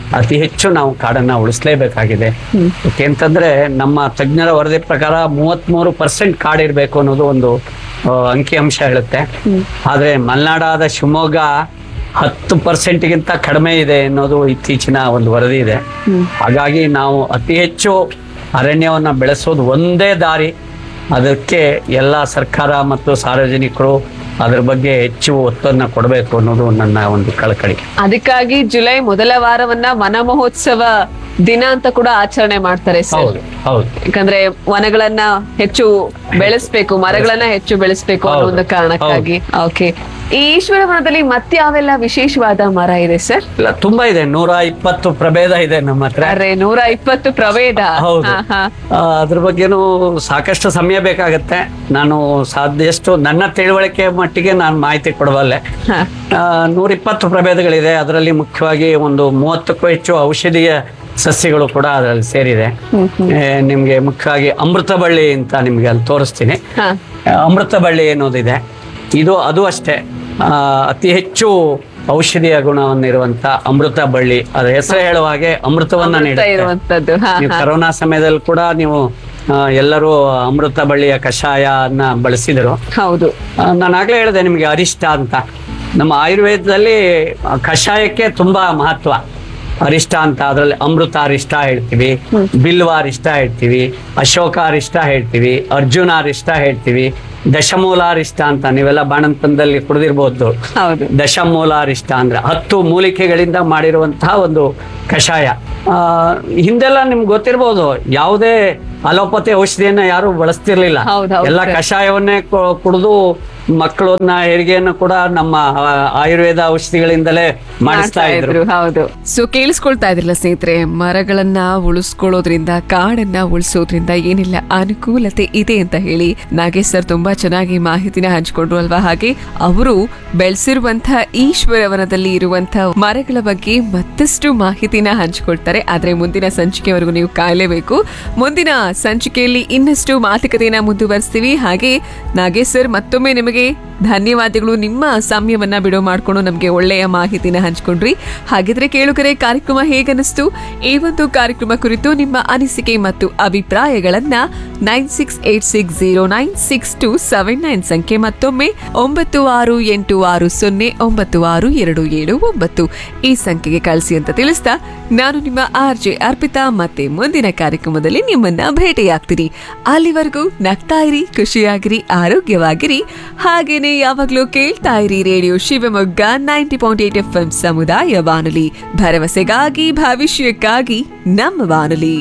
ಅತಿ ಹೆಚ್ಚು ನಾವು ಕಾಡನ್ನ ಉಳಿಸ್ಲೇಬೇಕಾಗಿದೆ ಯಾಕೆಂತಂದ್ರೆ ನಮ್ಮ ತಜ್ಞರ ವರದಿ ಪ್ರಕಾರ ಮೂವತ್ಮೂರು ಪರ್ಸೆಂಟ್ ಕಾಡಿರ್ಬೇಕು ಅನ್ನೋದು ಒಂದು ಆ, ಅಂಕಿಅಂಶ ಹೇಳುತ್ತೆ ಆದ್ರೆ ಮಲೆನಾಡಾದ ಶಿವಮೊಗ್ಗ ಹತ್ತು ಪರ್ಸೆಂಟ್ಗಿಂತ ಕಡಿಮೆ ಇದೆ ಅನ್ನೋದು ಇತ್ತೀಚಿನ ಒಂದು ವರದಿ ಇದೆ ಹಾಗಾಗಿ ನಾವು ಅತಿ ಹೆಚ್ಚು ಅರಣ್ಯವನ್ನ ಬೆಳೆಸೋದು ಒಂದೇ ದಾರಿ ಅದಕ್ಕೆ ಎಲ್ಲ ಸರ್ಕಾರ ಮತ್ತು ಸಾರ್ವಜನಿಕರು ಅದ್ರ ಬಗ್ಗೆ ಹೆಚ್ಚು ಒತ್ತನ್ನ ಕೊಡಬೇಕು ಅನ್ನೋದು ನನ್ನ ಒಂದು ಕಳಕಳಿ ಅದಕ್ಕಾಗಿ ಜುಲೈ ಮೊದಲ ವಾರವನ್ನ ವನ ಮಹೋತ್ಸವ ದಿನ ಅಂತ ಕೂಡ ಆಚರಣೆ ಮಾಡ್ತಾರೆ ಸರ್ ಹೌದು ಹೌದು ಯಾಕಂದ್ರೆ ವನಗಳನ್ನ ಹೆಚ್ಚು ಬೆಳೆಸ್ಬೇಕು ಮರಗಳನ್ನ ಹೆಚ್ಚು ಬೆಳೆಸ್ಬೇಕು ಅನ್ನೋ ಹೌದು. ಒಂದು ಕಾರಣಕ್ಕಾಗಿ ಓಕೆ ಈ ಈಶ್ವರ ವನದಲ್ಲಿ ಮತ್ತೆ ಯಾವೆಲ್ಲ ವಿಶೇಷವಾದ ಮರ ಇದೆ ಸರ್ ಇಲ್ಲ ತುಂಬಾ ಇದೆ ನೂರ ಇಪ್ಪತ್ತು ಪ್ರಭೇದ ಇದೆ ನಮ್ಮ ಹತ್ರ ಅರೆ ನೂರ ಇಪ್ಪತ್ತು ಪ್ರಭೇದ ಹೌದು ಹಾ, ಹಾ. ಆ, ಅದ್ರ ಬಗ್ಗೆನೂ ಸಾಕಷ್ಟು ಸಮಯ ಬೇಕಾಗತ್ತೆ ನಾನು ಸಾಧ್ಯಷ್ಟು ನನ್ನ ತಿಳುವಳಿಕೆ ಮಟ್ಟಿಗೆ ನಾನು ಮಾಹಿತಿ ಕೊಡಬಲ್ಲೆ ಹಾ. ನೂರ ಇಪ್ಪತ್ತು ಪ್ರಭೇದಗಳಿದೆ ಅದರಲ್ಲಿ ಮುಖ್ಯವಾಗಿ ಒಂದು ಮೂವತ್ತಕ್ಕೂ ಹೆಚ್ಚು ಔಷಧೀಯ ಸಸ್ಯಗಳು ಕೂಡ ಅದರಲ್ಲಿ ಸೇರಿದೆ ಏ, ನಿಮ್ಗೆ ಮುಖ್ಯವಾಗಿ ಅಮೃತ ಬಳ್ಳಿ ಅಂತ ನಿಮ್ಗೆ ಅಲ್ಲಿ ತೋರಿಸ್ತೀನಿ ಹಾ. ಆ, ಅಮೃತ ಬಳ್ಳಿ ಅನ್ನೋದಿದೆ ಇದು ಅದು ಅಷ್ಟೇ ಆ, ಅತಿ ಹೆಚ್ಚು ಔಷಧೀಯ ಗುಣವನ್ನಿರುವಂತ ಅಮೃತ ಬಳ್ಳಿ ಅದ್ರ ಹೆಸರು ಹೇಳುವ ಹಾಗೆ ಅಮೃತವನ್ನ ಅಮೃತ ನೀಡುತ್ತೆ ಇರುವಂತದ್ದು ಹಾ, ನೀವು ಹಾ. ಕರೋನಾ ಸಮಯದಲ್ಲಿ ಕೂಡ ನೀವು ಆ, ಎಲ್ಲರೂ ಅಮೃತ ಬಳ್ಳಿಯ ಕಷಾಯನ ಬಳಸಿದರು ಹೌದು ನಾನು ಆಗ್ಲೇ ಹೇಳಿದೆ ನಿಮಗೆ ಅರಿಷ್ಟ ಅಂತ ನಮ್ಮ ಆಯುರ್ವೇದದಲ್ಲಿ ಆ, ಕಷಾಯಕ್ಕೆ ತುಂಬಾ ಮಹತ್ವ ಅರಿಷ್ಟ ಅಂತ ಅದರಲ್ಲಿ ಅಮೃತ ಅರಿಷ್ಟ ಹೇಳ್ತೀವಿ ಬಿಲ್ವ ಅರಿಷ್ಟ ಹೇಳ್ತೀವಿ ಅಶೋಕ ಅರಿಷ್ಟ ಹೇಳ್ತೀವಿ ಅರ್ಜುನ ಅರಿಷ್ಟ ಹೇಳ್ತೀವಿ ದಶಮೂಲ ಅರಿಷ್ಟ ಅಂತ ನೀವೆಲ್ಲ ಬಾಣಂತನದಲ್ಲಿ ಕುಡಿದಿರ್ಬೋದು ಹೌದು ದಶಮೂಲಾರಿಷ್ಟ ಅಂದ್ರೆ ಹತ್ತು ಮೂಲಿಕೆಗಳಿಂದ ಮಾಡಿರುವಂತಹ ಒಂದು ಕಷಾಯ ಆ, ಹಿಂದೆಲ್ಲ ನಿಮ್ಗೆ ಗೊತ್ತಿರ್ಬೋದು ಯಾವುದೇ ಅಲೋಪತಿ ಔಷಧಿಯನ್ನ ಯಾರು ಬಳಸ್ತಿರ್ಲಿಲ್ಲ ಹೌದ್ ಹೌದ್ ಎಲ್ಲ ಸರ್. ಕಷಾಯವನ್ನೇ ಕು- ಕುಡಿದು ಮಕ್ಕಳನ್ನ ಹೆರಿಗೆಯನ್ನು ಕೂಡ ನಮ್ಮ ಆ, ಆಯುರ್ವೇದ ಔಷಧಿಗಳಿಂದಲೇ ಮಾಡಿಸ್ತಾ ಇದ್ರು ಹೌದು ಸೊ ಕೇಳಿಸ್ಕೊಳ್ತಾ ಇದ್ರಲ್ಲ ಸ್ನೇಹಿತರೆ ಮರಗಳನ್ನ ಉಳಿಸ್ಕೊಳ್ಳೋದ್ರಿಂದ ಕಾಡನ್ನ ಉಳಿಸೋದ್ರಿಂದ ಏನೆಲ್ಲ ಅನುಕೂಲತೆ ಇದೆ ಅಂತ ಹೇಳಿ ನಾಗೇಶ್ ಸರ್ ತುಂಬಾ ಚೆನ್ನಾಗಿ ಮಾಹಿತಿನ ಹಂಚ್ಕೊಂಡ್ರು ಅಲ್ವಾ ಹಾಗೆ ಅವರು ಬೆಳೆಸಿರುವಂತಹ ಈಶ್ವರವನದಲ್ಲಿ ಇರುವಂತಹ ಮರಗಳ ಬಗ್ಗೆ ಮತ್ತಷ್ಟು ಮಾಹಿತಿನ ಹಂಚಿಕೊಳ್ತಾರೆ ಆದ್ರೆ ಮುಂದಿನ ಸಂಚಿಕೆವರೆಗೂ ನೀವು ಕಾಯಲೇಬೇಕು ಮುಂದಿನ ಸಂಚಿಕೆಯಲ್ಲಿ ಇನ್ನಷ್ಟು ಮಾತುಕತೆಯನ್ನ ಮುಂದುವರಿಸ್ತೀವಿ ಹಾಗೆ ನಾಗೇಶ್ ಸರ್ ಮತ್ತೊಮ್ಮೆ ನಿಮಗೆ ಧನ್ಯವಾದಗಳು ನಿಮ್ಮ ಸಮಯವನ್ನ ಬಿಡೋ ಮಾಡ್ಕೊಂಡು ನಮಗೆ ಒಳ್ಳೆಯ ಮಾಹಿತಿನ ಹಂಚ್ಕೊಂಡ್ರಿ ಹಾಗಿದ್ರೆ ಕೇಳುಗರೆ ಕಾರ್ಯಕ್ರಮ ಹೇಗನಿಸ್ತು ಈ ಒಂದು ಕಾರ್ಯಕ್ರಮ ಕುರಿತು ನಿಮ್ಮ ಅನಿಸಿಕೆ ಮತ್ತು ಅಭಿಪ್ರಾಯಗಳನ್ನ nine six eight six zero nine six two seven nine ಸಂಖ್ಯೆ ಮತ್ತೊಮ್ಮೆ ಒಂಬತ್ತು ಆರು ಎಂಟು ಆರು ಸೊನ್ನೆ ಒಂಬತ್ತು ಆರು ಎರಡು ಏಳು ಒಂಬತ್ತು ಈ ಸಂಖ್ಯೆಗೆ ಕಳಿಸಿ ಅಂತ ತಿಳಿಸ್ತಾ ನಾನು ನಿಮ್ಮ ಆರ್ ಜೆ ಅರ್ಪಿತಾ ಮತ್ತೆ ಮುಂದಿನ ಕಾರ್ಯಕ್ರಮದಲ್ಲಿ ನಿಮ್ಮನ್ನ ಭೇಟಿಯಾಗ್ತೀನಿ ಅಲ್ಲಿವರೆಗೂ ನಗ್ತಾ ಇರಿ ಖುಷಿಯಾಗಿರಿ ಆರೋಗ್ಯವಾಗಿರಿ ಹಾಗೇನೆ ಯಾವಾಗ್ಲೂ ಕೇಳ್ತಾ ಇರಿ radio Shivamogga ninety point eight F M ಸಮುದಾಯ ಬಾನುಲಿ ಭರವಸೆಗಾಗಿ ಭವಿಷ್ಯಕ್ಕಾಗಿ ನಮ್ಮ ಬಾನುಲಿ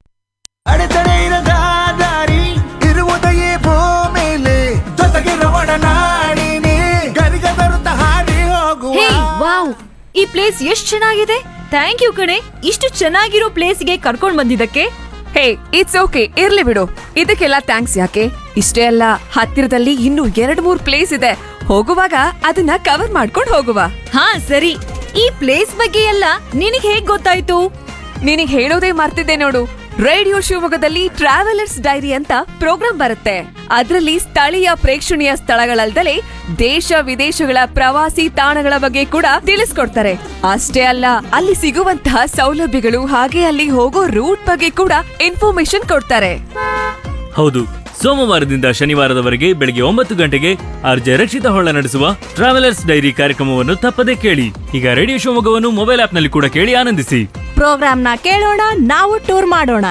ಅಡೆತಡೆ ಇರದ ದಾರಿ ಇರುವುದೆಯೇ ಭೂಮಿಲಿ ಜೊತೆಗಿರುವ ನಾಡಿನಿ ಗರಿಗ ತರುತ್ತ ಹಾರಿ ಹೋಗುವ ಹೇ ವಾವ್ ಈ ಪ್ಲೇಸ್ ಎಷ್ಟ್ ಚೆನ್ನಾಗಿದೆ ಥ್ಯಾಂಕ್ ಯು ಕಣೆ ಇಷ್ಟು ಚೆನ್ನಾಗಿರೋ ಪ್ಲೇಸ್ಗೆ ಕರ್ಕೊಂಡ್ ಬಂದಿದ್ದಕ್ಕೆ ಹೇ ಇಟ್ಸ್ ಓಕೆ ಇರ್ಲಿ ಬಿಡು ಇದಕ್ಕೆಲ್ಲ ಥ್ಯಾಂಕ್ಸ್ ಯಾಕೆ ಇಷ್ಟೇ ಅಲ್ಲ ಹತ್ತಿರದಲ್ಲಿ ಇನ್ನೂ ಎರಡ್ ಮೂರ್ ಪ್ಲೇಸ್ ಇದೆ ಹೋಗುವಾಗ ಅದನ್ನ ಕವರ್ ಮಾಡ್ಕೊಂಡು ಹೋಗುವ ಹಾ ಸರಿ ಈ ಪ್ಲೇಸ್ ಬಗ್ಗೆ ಎಲ್ಲ ನಿನಗ್ ಹೇಗ್ ಗೊತ್ತಾಯ್ತು ನಿನಗ್ ಹೇಳೋದೇ ಮರ್ತಿದ್ದೆ ನೋಡು ರೇಡಿಯೋ ಶಿವಮೊಗ್ಗದಲ್ಲಿ ಟ್ರಾವೆಲರ್ಸ್ ಡೈರಿ ಅಂತ ಪ್ರೋಗ್ರಾಂ ಬರುತ್ತೆ ಅದರಲ್ಲಿ ಸ್ಥಳೀಯ ಪ್ರೇಕ್ಷಣೀಯ ಸ್ಥಳಗಳಲ್ದಲೇ ದೇಶ ವಿದೇಶಗಳ ಪ್ರವಾಸಿ ತಾಣಗಳ ಬಗ್ಗೆ ಕೂಡ ತಿಳಿಸ್ಕೊಡ್ತಾರೆ ಅಷ್ಟೇ ಅಲ್ಲ ಅಲ್ಲಿ ಸಿಗುವಂತಹ ಸೌಲಭ್ಯಗಳು ಹಾಗೆ ಅಲ್ಲಿ ಹೋಗೋ ರೂಟ್ ಬಗ್ಗೆ ಕೂಡ ಇನ್ಫಾರ್ಮೇಶನ್ ಕೊಡ್ತಾರೆ ಹೌದು ಸೋಮವಾರದಿಂದ ಶನಿವಾರದವರೆಗೆ ಬೆಳಗ್ಗೆ ಒಂಬತ್ತು ಗಂಟೆಗೆ ಆರ್ಜೆ ರಕ್ಷಿತ ಹೊಳ್ಳ ನಡೆಸುವ ಟ್ರಾವೆಲರ್ಸ್ ಡೈರಿ ಕಾರ್ಯಕ್ರಮವನ್ನು ತಪ್ಪದೇ ಕೇಳಿ ಈಗ ರೇಡಿಯೋ ಶಿವಮೊಗ್ಗವನ್ನು ಮೊಬೈಲ್ ಆಪ್ನಲ್ಲಿ ಕೂಡ ಕೇಳಿ ಆನಂದಿಸಿ ಪ್ರೋಗ್ರಾಮ್ನ ಕೇಳೋಣ ನಾವು ಟೂರ್ ಮಾಡೋಣ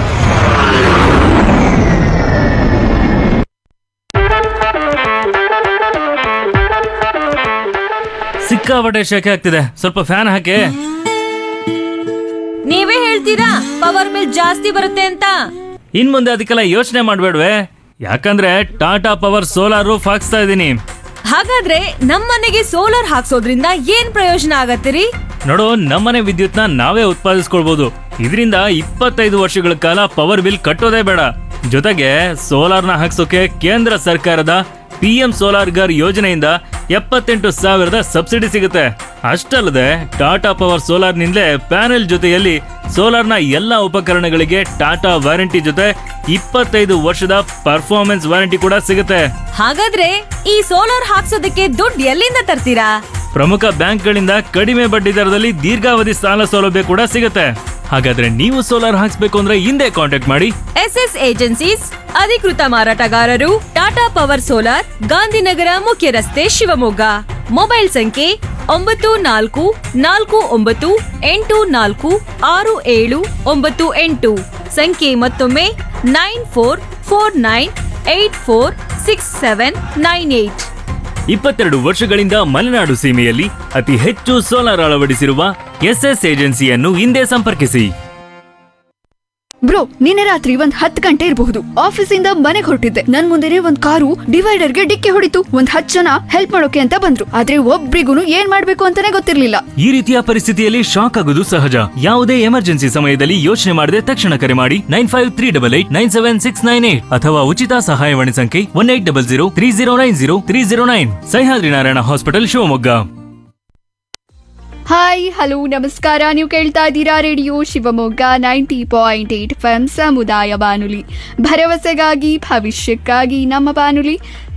ಸಿಕ್ಕಾಪಟ್ಟೆ ಶೆಕೆ ಆಗ್ತಿದೆ ಸ್ವಲ್ಪ ಫ್ಯಾನ್ ಹಾಕಿ ನೀವೇ ಹೇಳ್ತೀರಾ ಪವರ್ ಬಿಲ್ ಜಾಸ್ತಿ ಬರುತ್ತೆ ಅಂತ ಇನ್ ಮುಂದೆ ಅದಕ್ಕೆಲ್ಲ ಯೋಚನೆ ಮಾಡ್ಬೇಡ್ವೆ ಯಾಕಂದ್ರೆ ಟಾಟಾ ಪವರ್ ಸೋಲಾರ್ ರೂಫ್ ಹಾಕ್ಸ್ತಾ ಇದ್ದೀನಿ ಹಾಗಾದ್ರೆ ನಮ್ಮನೆಗೆ ಸೋಲಾರ್ ಹಾಕ್ಸೋದ್ರಿಂದ ಏನ್ ಪ್ರಯೋಜನ ಆಗತ್ತಿರಿ ನೋಡು ನಮ್ಮನೆ ವಿದ್ಯುತ್ನ ನಾವೇ ಉತ್ಪಾದಿಸ್ಕೊಳ್ಬಹುದು ಇದರಿಂದ ಇಪ್ಪತ್ತೈದು ವರ್ಷಗಳ ಕಾಲ ಪವರ್ ಬಿಲ್ ಕಟ್ಟೋದೇ ಬೇಡ ಜೊತೆಗೆ ಸೋಲಾರ್ನ ಹಾಕ್ಸೋಕೆ ಕೇಂದ್ರ ಸರ್ಕಾರದ ಪಿ ಎಂ ಸೋಲಾರ್ ಗರ್ ಯೋಜನೆಯಿಂದ ಎಪ್ಪತ್ತೆಂಟು ಸಾವಿರದ ಸಬ್ಸಿಡಿ ಸಿಗುತ್ತೆ ಅಷ್ಟಲ್ಲದೆ ಟಾಟಾ ಪವರ್ ಸೋಲಾರ್ನಿಂದಲೇ ಪ್ಯಾನೆಲ್ ಜೊತೆಯಲ್ಲಿ ಸೋಲಾರ್ನ ಎಲ್ಲ ಉಪಕರಣಗಳಿಗೆ ಟಾಟಾ ವಾರಂಟಿ ಜೊತೆ ಇಪ್ಪತ್ತೈದು ವರ್ಷದ ಪರ್ಫಾರ್ಮೆನ್ಸ್ ವಾರಂಟಿ ಕೂಡ ಸಿಗುತ್ತೆ ಹಾಗಾದ್ರೆ ಈ ಸೋಲಾರ್ ಹಾಕ್ಸೋದಕ್ಕೆ ದುಡ್ಡು ಎಲ್ಲಿಂದ ತರ್ತೀರಾ ಪ್ರಮುಖ ಬ್ಯಾಂಕ್ಗಳಿಂದ ಕಡಿಮೆ ಬಡ್ಡಿ ದರದಲ್ಲಿ ದೀರ್ಘಾವಧಿ ಸಾಲ ಸೌಲಭ್ಯ ಕೂಡ ಸಿಗುತ್ತೆ ಹಾಗಾದ್ರೆ ನೀವು ಸೋಲಾರ್ ಹಾಕ್ಸ್ಬೇಕು ಅಂದ್ರೆ ಹಿಂದೆ ಕಾಂಟ್ಯಾಕ್ಟ್ ಮಾಡಿ ಎಸ್ ಎಸ್ ಏಜೆನ್ಸೀಸ್ ಅಧಿಕೃತ ಮಾರಾಟಗಾರರು ಟಾಟಾ ಪವರ್ ಸೋಲಾರ್ ಗಾಂಧಿನಗರ ಮುಖ್ಯ ರಸ್ತೆ ಶಿವಮೊಗ್ಗ ಮೊಬೈಲ್ ಸಂಖ್ಯೆ ಒಂಬತ್ತು ನಾಲ್ಕು ನಾಲ್ಕು ಒಂಬತ್ತು ಎಂಟು ನಾಲ್ಕು ಆರು ಏಳು ಒಂಬತ್ತು ಎಂಟು ಸಂಖ್ಯೆ ಮತ್ತೊಮ್ಮೆ nine four four nine eight four six seven nine eight ಇಪ್ಪತ್ತೆರಡು ವರ್ಷಗಳಿಂದ ಮಲೆನಾಡು ಸೀಮೆಯಲ್ಲಿ ಅತಿ ಹೆಚ್ಚು ಸೋಲಾರ್ ಅಳವಡಿಸಿರುವ ಎಸ್ಎಸ್ ಏಜೆನ್ಸಿಯನ್ನು ಹಿಂದೆ ಸಂಪರ್ಕಿಸಿ ಬ್ರೋ ನಿನ್ನೆ ರಾತ್ರಿ ಒಂದ್ ಹತ್ತು ಗಂಟೆ ಇರಬಹುದು ಆಫೀಸಿಂದ ಮನೆಗೆ ಹೊರಟಿದ್ದೆ ನನ್ ಮುಂದೆನೆ ಒಂದ್ ಕಾರು ಡಿವೈಡರ್ಗೆ ಡಿಕ್ಕಿ ಹೊಡಿತು ಒಂದ್ ಹತ್ತು ಜನ ಹೆಲ್ಪ್ ಮಾಡೋಕೆ ಅಂತ ಬಂದ್ರು ಆದ್ರೆ ಒಬ್ರಿಗೂ ಏನ್ ಮಾಡ್ಬೇಕು ಅಂತಾನೆ ಗೊತ್ತಿರ್ಲಿಲ್ಲ ಈ ರೀತಿಯ ಪರಿಸ್ಥಿತಿಯಲ್ಲಿ ಶಾಕ್ ಆಗುವುದು ಸಹಜ ಯಾವುದೇ ಎಮರ್ಜೆನ್ಸಿ ಸಮಯದಲ್ಲಿ ಯೋಚನೆ ಮಾಡದೆ ತಕ್ಷಣ ಕರೆ ಮಾಡಿ nine five three double eight nine seven six nine eight ಅಥವಾ ಉಚಿತ ಸಹಾಯವಾಣಿ ಸಂಖ್ಯೆ one eight double zero three zero nine zero three zero nine Sahyadri Narayana hospital Shivamogga hi hello ನಮಸ್ಕಾರ ನೀವು ಕೇಳ್ತಾ ಇದ್ದೀರಾ radio Shivamogga ninety point eight F M ಸಮುದಾಯ ಬಾನುಲಿ ಭರವಸೆಗಾಗಿ ಭವಿಷ್ಯಕ್ಕಾಗಿ ನಮ್ಮ ಬಾನುಲಿ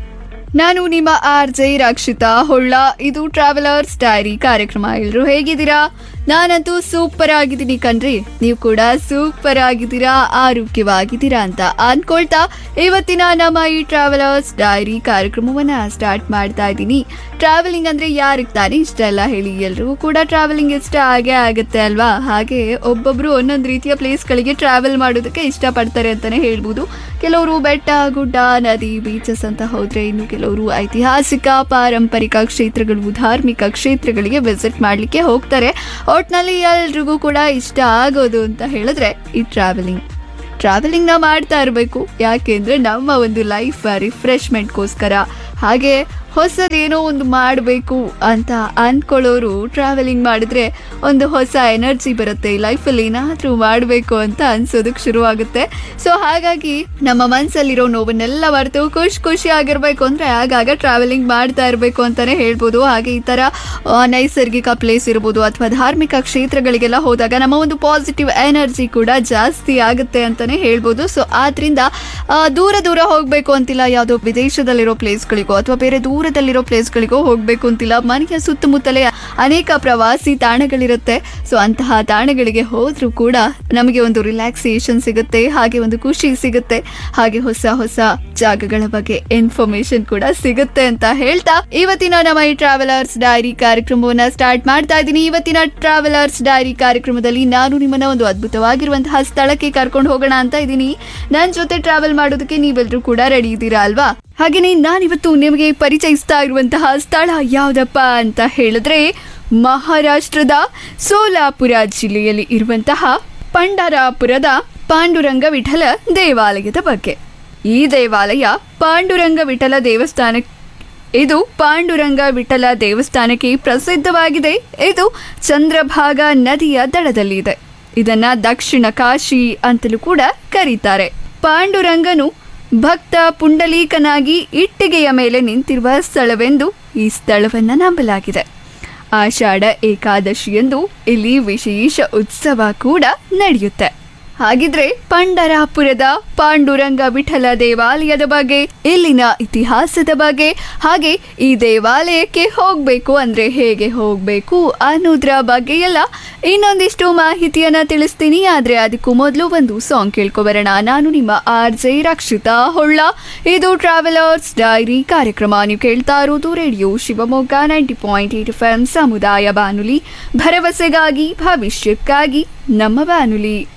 ನಾನು ನಿಮ್ಮ ಆರ್ ಜೆ ರಕ್ಷಿತಾ ಹೊಳ್ಳ ಇದು ಟ್ರಾವೆಲರ್ಸ್ ಡೈರಿ ಕಾರ್ಯಕ್ರಮ ಎಲ್ಲರೂ ಹೇಗಿದ್ದೀರಾ ನಾನಂತೂ ಸೂಪರ್ ಆಗಿದ್ದೀನಿ ಕಣ್ರಿ ನೀವು ಕೂಡ ಸೂಪರ್ ಆಗಿದ್ದೀರಾ ಆರೋಗ್ಯವಾಗಿದ್ದೀರಾ ಅಂತ ಅನ್ಕೊಳ್ತಾ ಇವತ್ತಿನ ನಮ್ಮ ಈ ಟ್ರಾವೆಲರ್ಸ್ ಡೈರಿ ಕಾರ್ಯಕ್ರಮವನ್ನ ಸ್ಟಾರ್ಟ್ ಮಾಡ್ತಾ ಇದ್ದೀನಿ ಟ್ರಾವೆಲಿಂಗ್ ಅಂದ್ರೆ ಯಾರಿಗೆ ತಾನೇ ಇಷ್ಟ ಇಲ್ಲ ಹೇಳಿ ಎಲ್ರಿಗೂ ಕೂಡ ಟ್ರಾವೆಲಿಂಗ್ ಇಷ್ಟ ಆಗೇ ಆಗುತ್ತೆ ಅಲ್ವಾ ಹಾಗೆ ಒಬ್ಬೊಬ್ರು ಒಂದೊಂದು ರೀತಿಯ ಪ್ಲೇಸ್ಗಳಿಗೆ ಟ್ರಾವೆಲ್ ಮಾಡೋದಕ್ಕೆ ಇಷ್ಟಪಡ್ತಾರೆ ಅಂತಾನೆ ಹೇಳ್ಬೋದು ಕೆಲವರು ಬೆಟ್ಟ ಗುಡ್ಡ ನದಿ ಬೀಚಸ್ ಅಂತ ಹೋದ್ರೆ ಇನ್ನು ಕೆಲವರು ಐತಿಹಾಸಿಕ ಪಾರಂಪರಿಕ ಕ್ಷೇತ್ರಗಳು ಧಾರ್ಮಿಕ ಕ್ಷೇತ್ರಗಳಿಗೆ ವಿಸಿಟ್ ಮಾಡ್ಲಿಕ್ಕೆ ಹೋಗ್ತಾರೆ ಒಟ್ನಲ್ಲಿ ಎಲ್ರಿಗೂ ಕೂಡ ಇಷ್ಟ ಆಗೋದು ಅಂತ ಹೇಳಿದ್ರೆ ಈ ಟ್ರಾವೆಲಿಂಗ್ ಟ್ರಾವೆಲಿಂಗ್ನ ಮಾಡ್ತಾ ಇರಬೇಕು ಯಾಕೆಂದ್ರೆ ನಮ್ಮ ಒಂದು ಲೈಫ್ ರಿಫ್ರೆಶ್ಮೆಂಟ್ಗೋಸ್ಕರ ಹಾಗೆ ಹೊಸದೇನೋ ಒಂದು ಮಾಡಬೇಕು ಅಂತ ಅಂದ್ಕೊಳ್ಳೋರು ಟ್ರಾವೆಲಿಂಗ್ ಮಾಡಿದ್ರೆ ಒಂದು ಹೊಸ ಎನರ್ಜಿ ಬರುತ್ತೆ ಲೈಫಲ್ಲಿ ಏನಾದರೂ ಮಾಡಬೇಕು ಅಂತ ಅನ್ಸೋದಕ್ಕೆ ಶುರುವಾಗುತ್ತೆ ಸೊ ಹಾಗಾಗಿ ನಮ್ಮ ಮನಸ್ಸಲ್ಲಿರೋ ನೋವನ್ನೆಲ್ಲ ಮರೆತು ಖುಷಿ ಖುಷಿ ಆಗಿರ್ಬೇಕು ಅಂದರೆ ಆಗಾಗ ಟ್ರಾವೆಲಿಂಗ್ ಮಾಡ್ತಾ ಇರಬೇಕು ಅಂತಲೇ ಹೇಳ್ಬೋದು ಹಾಗೆ ಈ ಥರ ಆ, ನೈಸರ್ಗಿಕ ಪ್ಲೇಸ್ ಇರ್ಬೋದು ಅಥವಾ ಧಾರ್ಮಿಕ ಕ್ಷೇತ್ರಗಳಿಗೆಲ್ಲ ಹೋದಾಗ ನಮ್ಮ ಒಂದು ಪಾಸಿಟಿವ್ ಎನರ್ಜಿ ಕೂಡ ಜಾಸ್ತಿ ಆಗುತ್ತೆ ಅಂತಲೇ ಹೇಳ್ಬೋದು ಸೊ ಆದ್ರಿಂದ ಆ, ದೂರ ದೂರ ಹೋಗಬೇಕು ಅಂತಿಲ್ಲ ಯಾವುದೋ ವಿದೇಶದಲ್ಲಿರೋ ಪ್ಲೇಸ್ಗಳಿಗೋ ಅಥವಾ ಬೇರೆ ದೂರದಲ್ಲಿರೋ ಪ್ಲೇಸ್ಗಳಿಗೋ ಹೋಗಬೇಕು ಅಂತಿಲ್ಲ ಮನೆಯ ಸುತ್ತಮುತ್ತಲೇ ಅನೇಕ ಪ್ರವಾಸಿ ತಾಣಗಳಿರುತ್ತೆ ಸೊ ಅಂತಹ ತಾಣಗಳಿಗೆ ಹೋದ್ರೂ ಕೂಡ ನಮಗೆ ಒಂದು ರಿಲ್ಯಾಕ್ಸೇಷನ್ ಸಿಗುತ್ತೆ ಹಾಗೆ ಒಂದು ಖುಷಿ ಸಿಗುತ್ತೆ ಹಾಗೆ ಹೊಸ ಹೊಸ ಜಾಗಗಳ ಬಗ್ಗೆ ಇನ್ಫಾರ್ಮೇಶನ್ ಕೂಡ ಸಿಗುತ್ತೆ ಅಂತ ಹೇಳ್ತಾ ಇವತ್ತಿನ ನಮ್ಮ ಈ ಟ್ರಾವೆಲರ್ಸ್ ಡೈರಿ ಕಾರ್ಯಕ್ರಮವನ್ನ ಸ್ಟಾರ್ಟ್ ಮಾಡ್ತಾ ಇದ್ದೀನಿ ಇವತ್ತಿನ ಟ್ರಾವೆಲರ್ಸ್ ಡೈರಿ ಕಾರ್ಯಕ್ರಮದಲ್ಲಿ ನಾನು ನಿಮ್ಮನ್ನ ಒಂದು ಅದ್ಭುತವಾಗಿರುವಂತಹ ಸ್ಥಳಕ್ಕೆ ಕರ್ಕೊಂಡು ಹೋಗೋಣ ಅಂತ ಇದ್ದೀನಿ ನನ್ನ ಜೊತೆ ಟ್ರಾವೆಲ್ ಮಾಡೋದಕ್ಕೆ ನೀವೆಲ್ಲರೂ ಕೂಡ ರೆಡಿ ಇದ್ದೀರಾ ಅಲ್ವಾ ಹಾಗೆಯೇ ನಾನಿವತ್ತು ನಿಮಗೆ ಪರಿಚಯಿಸ್ತಾ ಇರುವಂತಹ ಸ್ಥಳ ಯಾವುದಪ್ಪ ಅಂತ ಹೇಳಿದ್ರೆ ಮಹಾರಾಷ್ಟ್ರದ ಸೋಲಾಪುರ ಜಿಲ್ಲೆಯಲ್ಲಿ ಇರುವಂತಹ ಪಂಡರಾಪುರದ ಪಾಂಡುರಂಗ ವಿಠಲ ದೇವಾಲಯದ ಬಗ್ಗೆ ಈ ದೇವಾಲಯ ಪಾಂಡುರಂಗ ವಿಠಲ ದೇವಸ್ಥಾನ ಇದು ಪಾಂಡುರಂಗ ವಿಠಲ ದೇವಸ್ಥಾನಕ್ಕೆ ಪ್ರಸಿದ್ಧವಾಗಿದೆ ಇದು ಚಂದ್ರಭಾಗ ನದಿಯ ದಡದಲ್ಲಿದೆ ಇದನ್ನ ದಕ್ಷಿಣ ಕಾಶಿ ಅಂತಲೂ ಕೂಡ ಕರೀತಾರೆ ಪಾಂಡುರಂಗನು ಭಕ್ತ ಪುಂಡಲೀಕನಾಗಿ ಇಟ್ಟಿಗೆಯ ಮೇಲೆ ನಿಂತಿರುವ ಸ್ಥಳವೆಂದು ಈ ಸ್ಥಳವನ್ನ ನಂಬಲಾಗಿದೆ ಆಷಾಢ ಏಕಾದಶಿಯಂದು ಇಲ್ಲಿ ವಿಶೇಷ ಉತ್ಸವ ಕೂಡ ನಡೆಯುತ್ತೆ ಹಾಗಿದ್ರೆ ಪಂಡರಾಪುರದ ಪಾಂಡುರಂಗ ವಿಠಲ ದೇವಾಲಯದ ಬಗ್ಗೆ ಇಲ್ಲಿನ ಇತಿಹಾಸದ ಬಗ್ಗೆ ಹಾಗೆ ಈ ದೇವಾಲಯಕ್ಕೆ ಹೋಗ್ಬೇಕು ಅಂದ್ರೆ ಹೇಗೆ ಹೋಗ್ಬೇಕು ಅನ್ನೋದ್ರ ಬಗ್ಗೆ ಎಲ್ಲ ಇನ್ನೊಂದಿಷ್ಟು ಮಾಹಿತಿಯನ್ನ ತಿಳಿಸ್ತೀನಿ ಆದ್ರೆ ಅದಕ್ಕೂ ಮೊದಲು ಒಂದು ಸಾಂಗ್ ಕೇಳ್ಕೊಬರೋಣ ನಾನು ನಿಮ್ಮ ಆರ್ ಜೆ ರಕ್ಷಿತಾ ಹೊಳ್ಳ ಇದು ಟ್ರಾವೆಲರ್ಸ್ ಡೈರಿ ಕಾರ್ಯಕ್ರಮ ನೀವು ಕೇಳ್ತಾ ಇರೋದು radio Shivamogga ninety point eight F M ಸಮುದಾಯ ಬಾನುಲಿ ಭರವಸೆಗಾಗಿ ಭವಿಷ್ಯಕ್ಕಾಗಿ ನಮ್ಮ ಬಾನುಲಿ